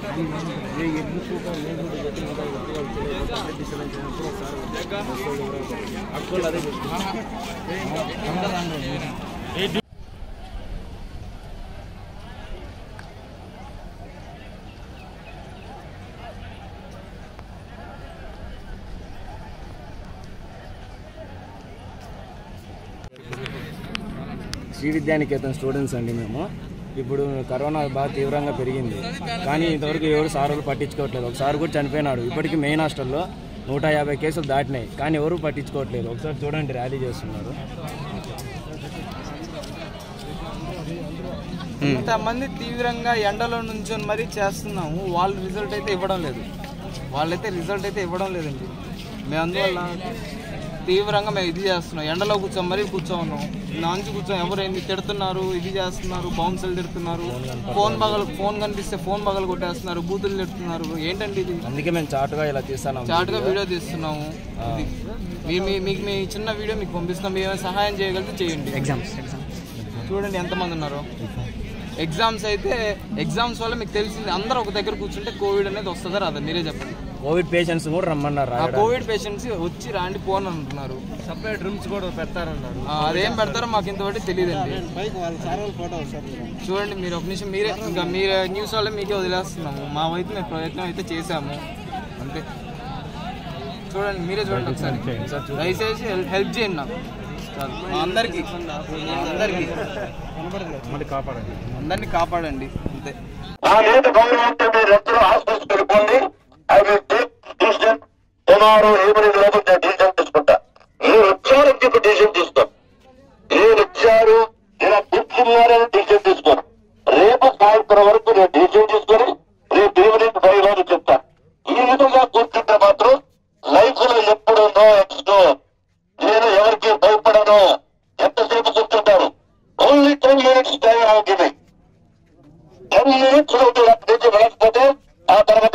Shri Vidyanikethan students అండి మేము ఇప్పుడు కరోనా బాగా తీవ్రంగా పెరిగింది కానీ ఇంతవరకు ఎవరు సారులు పట్టించుకోవట్లేదు ఒక సార్ కూడా చనిపోయినాడు ఇప్పటికీ మెయిన్ హాస్టల్లో నూట యాభై కేసులు దాటినాయి కానీ ఎవరు పట్టించుకోవట్లేదు ఒకసారి చూడండి ర్యాలీ చేస్తున్నారు ఇంతమంది తీవ్రంగా ఎండలో నుంచొని మరీ చేస్తున్నాము వాళ్ళు రిజల్ట్ అయితే ఇవ్వడం లేదు వాళ్ళైతే రిజల్ట్ అయితే ఇవ్వడం లేదండి మేము అందువల్ల తీవ్రంగా మేము ఇది చేస్తున్నాం ఎండలో కూర్చొని మరీ కూర్చోన్నాం నాంచి కూర్చొని ఎవరు ఏంది తిడుతున్నారు ఇది చేస్తున్నారు బౌన్సులు తిడుతున్నారు ఫోన్ పగలు ఫోన్ కనిపిస్తే ఫోన్ పగలు కొట్టేస్తున్నారు బూతులు తిడుతున్నారు ఏంటండి ఇది అందుకే మేము చాటుగా ఇలా తీస్తాను చాటుగా వీడియో తీస్తున్నాము ఇది. మీ మీ- మీకు మీ చిన్న వీడియో మీకు పంపిస్తాం మేము ఏమైనా సహాయం చేయగలిగితే చేయండి ఎగ్జామ్స్ చూడండి ఎంతమంది ఉన్నారు ఎగ్జామ్స్ అయితే ఎగ్జామ్స్ వల్ల మీకు తెలిసింది అందరూ ఒక దగ్గర కూర్చుంటే కోవిడ్ అనేది వస్తుందా రాదా మీరే చెప్పండి కోవిడ్ పేషెంట్స్ కూడా రమ్మన్నారు ఆ రాయడానికి. కోవిడ్ పేషెంట్స్ వచ్చి రాండి పోని అంటున్నారు సపరేట్ రూమ్స్ కూడా పెడతారన్నారు ఆ, అదేం పెడతారో మాకు ఇంతవరకు తెలియదండి చూడండి మీరు ఒక నిమిషం మీరే ఇంకా మీరే న్యూస్ వల్ల మీకే వదిలేస్తున్నాము మా వైపు మేము ప్రయత్నం అయితే చేశాము అంతే చూడండి మీరే చూడండి ఒకసారి దయచేసి హెల్ప్ హెల్ప్ చేయండి నాకు చాలు. మా అందరికీ మా అందరికీ కాపాడండి అందరినీ కాపాడండి అంతే నా మీద గౌరవంతో మీరు అందరూ హాస్పిటల్కి వెళ్ళిపోండి I will take decision tomorrow evening లోపు నేను డిసిజన్ తీసుకుంటా మీరు వచ్చారని చెప్పి డిసిజన్ తీసుకో మీరు వచ్చారు ఇలా కూర్చున్నారని డిసిజన్ తీసుకోను రేపు సాయంత్రం వరకు నేను డిసిజన్ తీసుకొని రేపు ఈవినింగ్ ఫైవ్ వరకు చెప్తాను ఈ విధంగా కూర్చుంటే మాత్రం లైఫ్ లో ఎప్పుడు నో ఎక్స్టో నేను ఎవరికి భయపడను ఎంతసేపు కూర్చుంటాను only ten minutes time giving ten minutes లో మీరు అక్కడి నుంచి వెళ్ళకపోతే ఆ తర్వాత